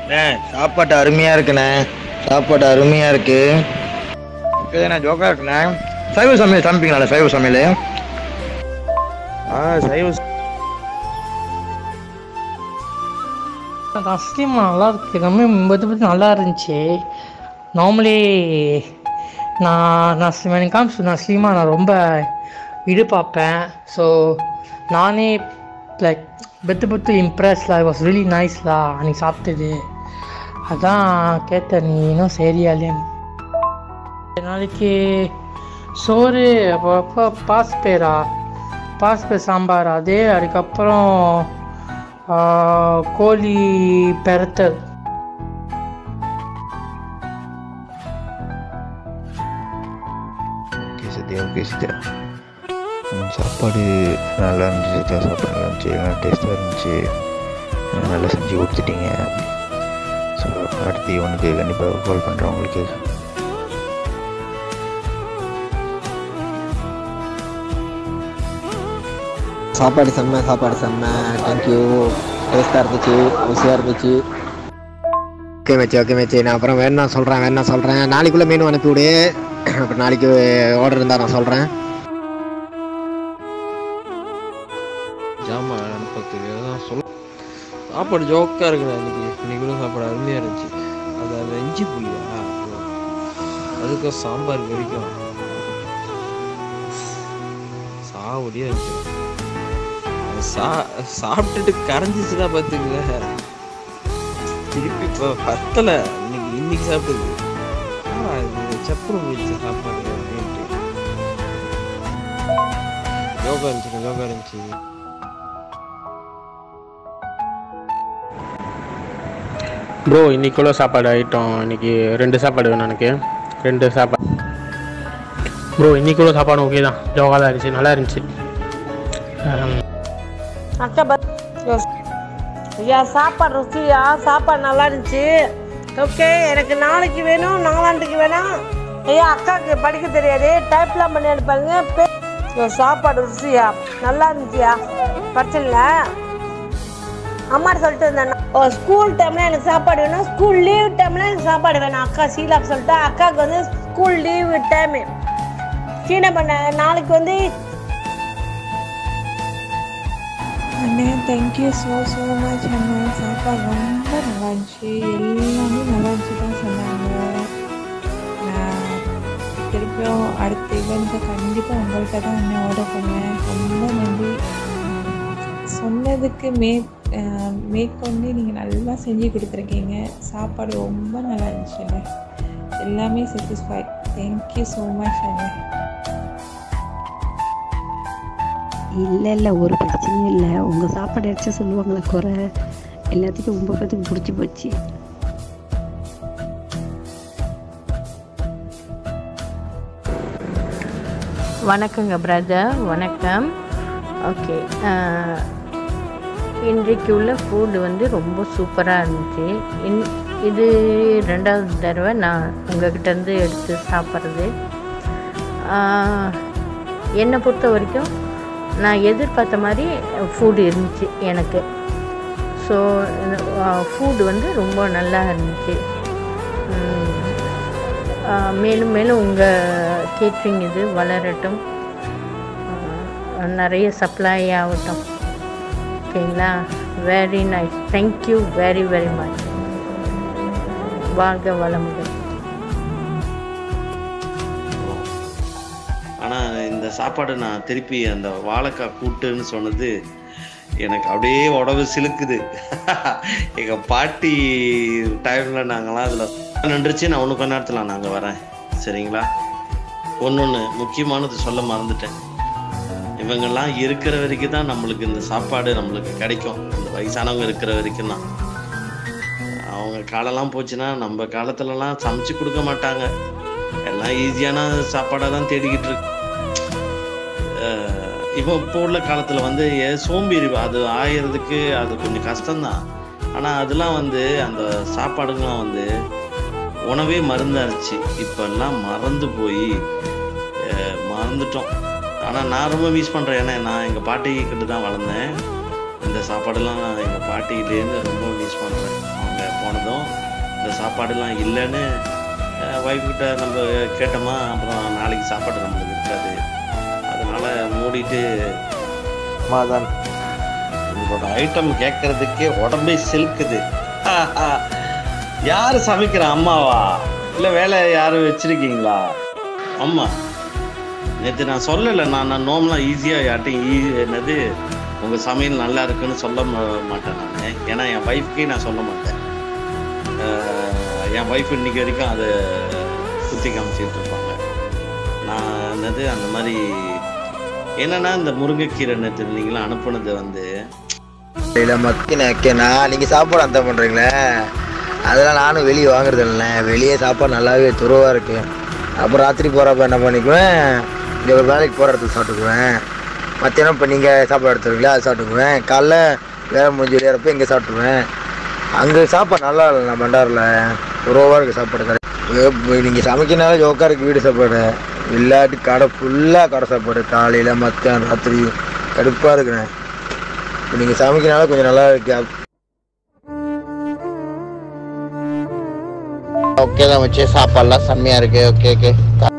அண்ணே சாப்பாட்டு அருமையாக இருக்குண்ணே சாப்பாடு அருமையாக இருக்கு இதுண்ணே ஜோக்கா இருக்குண்ணே சைவ சமையல் சமைப்பீங்களா சைவ சமையல் ஆ சைவ தஸ்லீமா நல்லா இருக்கு எல்லாமே பத்து பத்து நல்லா இருந்துச்சு நார்மலி நான் நான் when it comes to நான் ஸ்லீமா நான் ரொம்ப இது பார்ப்பேன் ஸோ நானே லைக் பெத்து பெத்து இம்ப்ரெஸ்ல வாஸ் ரியலி நைஸ்லா அன்னைக்கு சாப்பிட்டது அதான் கேட்டேன் நீ இன்னும் சரியா இல்லையான்னு நாளைக்கு சோறு அப்போ பாஸ் பேரா பாஸ் பேர் சாம்பார் அதே அதுக்கப்புறம் ஆ, கோழி பெரட்டல் ஓகே சத்யா ஓகே சத்யா ம், சாப்பாடு நல்லா இருந்துச்சு சத்யா சாப்பாடு நல்லா இருந்துச்சு நல்லா டேஸ்ட்டாக இருந்துச்சு அஹ் நல்லா செஞ்சு கொடுத்துட்டீங்க ஸோ அடுத்து இவனுக்கு கண்டிப்பாக கால் பண்ணுறேன் உங்களுக்கு சாப்பாடு செம்ம சாப்பாடு செம்ம தேங்க்யூ டேஸ்ட்டாக இருந்துச்சு ருசியாக இருந்துச்சு ஓகே மச்சி ஓகே மச்சி நான் அப்புறம் வேணா சொல்கிறேன் வேணா சொல்கிறேன் நாளைக்குள்ளே மெனு அனுப்பி விடு அப்புறம் நாளைக்கு ஆர்டர் இருந்தால் நான் சொல்கிறேன் ஜாமான் அனுப்பத்துக்கு அதான் சொல்ல சாப்பாடு ஜோக்காக இருக்குண்ணா இன்னைக்கு இன்னைக்கு கூட சாப்பாடு அருமையாக இருந்துச்சு அது அந்த இஞ்சி புளியா அதுக்கும் சாம்பார் வரைக்கும் சாவடியாக இருந்துச்சு அது சா சாப்பிட்டுட்டு கரைஞ்சிச்சுன்னா பார்த்துக்கல திருப்பி இப்போ பத்தலை இன்னைக்கு இன்னைக்கு சாப்பிட்டது ஆ இது சப்புரம் போயிடுச்சு சாப்பாடு அப்படின்ட்டு யோகா இருந்துச்சு யோகா இருந்துச்சு ப்ரோ இன்னைக்குள்ள சாப்பாடு ஐட்டம் இன்னைக்கு ரெண்டு சாப்பாடு வேணும் எனக்கு ரெண்டு சாப்பாடு ப்ரோ இன்னைக்குள்ள சாப்பாடு ஓகே தான் ஜோகா தான் இருந்துச்சு நல்லா இருந்துச்சு ஆம், அக்கா பத் ஐயா சாப்பாடு ருசியா சாப்பாடு நல்லா இருந்துச்சு ஓகே எனக்கு நாளைக்கு வேணும் நாளாண்டுக்கு வேணும் ஐயா அக்காவுக்கு படிக்க தெரியாது டைப்லாம் பண்ணி அனுப்பாங்க பே- ஐயா, சாப்பாடு ருசியா நல்லா இருந்துச்சியா பிரச்சனை அம்மாட்ட சொல்லிட்டு இருந்தேன் ஓ ஸ்கூல் டைம்ல எனக்கு சாப்பாடு வேணும் ஸ்கூல் லீவ் டைம்ல எனக்கு சாப்பாடு வேணும் அக்கா சீலாக்கு சொல்லிட்டு அக்காவுக்கு வந்து ஸ்கூல் லீவ் டைமு சீன பண்ண நாளைக்கு வந்து அண்ணே தேங்க்யூ ஸோ ஸோ மச் அண்ணா சாப்பாடு ரொம்ப நல்லா இருந்துச்சு எல்லாமே நல்லா இருந்துச்சு தான் சொன்னாங்க நான் திருப்பியும் அடுத்த இவெண்ட்டை கண்டிப்பாக உங்கள்கிட்ட தான் அண்ணன் ஆர்டர் பண்ணுவேன் ரொம்ப நன்றி சொன்னதுக்கு மே அஹ், மேற்கொண்டு நீங்கள் நல்லா செஞ்சு கொடுத்துருக்கீங்க சாப்பாடு ரொம்ப நல்லா இருந்துச்சு அண்ணே எல்லாமே சாட்டிஸ்ஃபை தேங்க்யூ ஸோ மச் அண்ணே இல்லை இல்லை ஒரு பிரச்சனையும் இல்லை உங்கள் சாப்பாடு அடிச்சா சொல்லுவாங்களே குறை எல்லாத்துக்கும் ரொம்ப பேத்துக்கு பிடிச்சி போச்சு வணக்கங்க பிரதர் வணக்கம் ஓகே இன்றைக்கு உள்ள ஃபுட்டு வந்து ரொம்ப சூப்பராக இருந்துச்சு இன் இது ரெண்டாவது தடவை நான் உங்ககிட்ட இருந்து எடுத்து சாப்பிட்றது என்னை பொறுத்த வரைக்கும் நான் எதிர்பார்த்த மாதிரி ஃபுட் இருந்துச்சு எனக்கு ஸோ ஃபுட் வந்து ரொம்ப நல்லா இருந்துச்சு உம், ஆஹ் மேலும் மேலும் உங்கள் கேட்ரிங் இது வளரட்டும் ஆஹ் நிறைய சப்ளை ஆகட்டும் ஓகேங்களா very nice thank you very very much வாழ்க வளமுடன் ஆனால் இந்த சாப்பாடு நான் திருப்பி அந்த வாழைக்காய் கூட்டுன்னு சொன்னது எனக்கு அப்படியே உடம்பு சிலுக்குது எங்கள் பாட்டி டைமில் நாங்களாம் அதில் நின்றுச்சு நான் ஒன்று கொஞ்ச நேரத்தில் நாங்கள் வரேன் சரிங்களா ஒன்று ஒன்று முக்கியமானது சொல்ல மறந்துட்டேன் இவங்கெல்லாம் இருக்கிற வரைக்கும் தான் நம்மளுக்கு இந்த சாப்பாடு நம்மளுக்கு கிடைக்கும் இந்த வயசானவங்க இருக்கிற வரைக்கும் தான் அவங்க காலம்லாம் போச்சுன்னா நம்ம காலத்துலலாம் சமைச்சு கொடுக்க மாட்டாங்க எல்லாம் ஈஸியான சாப்பாடாக தான் தேடிக்கிட்டு இருக்கு அஹ் இப்போ இப்போ உள்ள காலத்தில் வந்து ஏ- சோம்பேறி அது ஆயிரதுக்கு அது கொஞ்சம் கஷ்டம்தான் ஆனால் அதெல்லாம் வந்து அந்த சாப்பாடுங்களாம் வந்து உணவே மருந்தாச்சு இப்பெல்லாம் மறந்து போய் அஹ் மறந்துட்டோம் ஆனால் நான் ரொம்ப மிஸ் பண்ணுறேன் ஏன்னா நான் எங்கள் பாட்டி கிட்ட தான் வளர்ந்தேன் இந்த சாப்பாடெல்லாம் நான் எங்கள் பாட்டிகிட்டேருந்து ரொம்ப மிஸ் பண்ணுறேன் அவங்க போனதும் இந்த சாப்பாடுலாம் இல்லைன்னு ஒய்ஃப் கிட்ட நம்ம கேட்டோமா அப்புறம் நாளைக்கு சாப்பாடு நம்மளுக்கு இருக்காது அதனால மூடிட்டு மாதான் உங்களோட ஐட்டம் கேட்கறதுக்கே உடம்பே செலுக்குது யாரு சமைக்கிறா அம்மாவா இல்லை வேலை யாரும் வச்சிருக்கீங்களா அம்மா நேற்று நான் சொல்லலை நான் நான் நோம்லாம் ஈஸியாக யார்ட்டையும் ஈ என்னது உங்கள் சமையல் நல்லா இருக்குன்னு சொல்ல ம- மாட்டேன் நான் ஏன்னா என் ஒய்ஃப்க்கே நான் சொல்ல மாட்டேன் அஹ் என் ஒய்ஃப் இன்னைக்கு வரைக்கும் அதை குத்தி காமிச்சிட்டு இருப்பாங்க நான் என்னது அந்த மாதிரி என்னன்னா இந்த முருங்கைக்கீரை நேற்று நீங்களாம் அனுப்புனது வந்து இல்லை மக்கின வைக்கனா நீங்கள் சாப்பாடு அந்த பண்ணுறீங்களே அதெல்லாம் நானும் வெளியே வாங்குறது இல்லை வெளியே சாப்பாடு நல்லாவே துருவாக இருக்கு அப்புறம் ராத்திரி போகிறப்ப என்ன பண்ணிக்குவேன் இங்கே ஒரு வேலைக்கு போகிற இடத்துல சாப்பிட்டுக்குவேன் மத்தியானம் இப்போ நீங்கள் சாப்பாடு எடுத்துருவீங்களா அது சாப்பிட்டுக்குவேன் காலைல வேலை முடிஞ்சு வெளியேறப்ப இங்கே சாப்பிட்டுக்குவேன் அங்கே சாப்பாடு நல்லா இல்லை நான் பண்டாரில் துருவாக இருக்குது சாப்பாடு கடை நீங்கள் சமைக்கிறனால ஜோக்காக இருக்குது வீடு சாப்பாடு இல்லாட்டி கடை ஃபுல்லாக கடை சாப்பாடு காலையில் மத்தியானம் ராத்திரி கடுப்பாக இருக்கிறேன் இப்போ நீங்கள் சமைக்கிறனால கொஞ்சம் நல்லா இருக்கு ஓகே தான் வச்சு சாப்பாடுலாம் செம்மையாக இருக்கு ஓகே ஓகே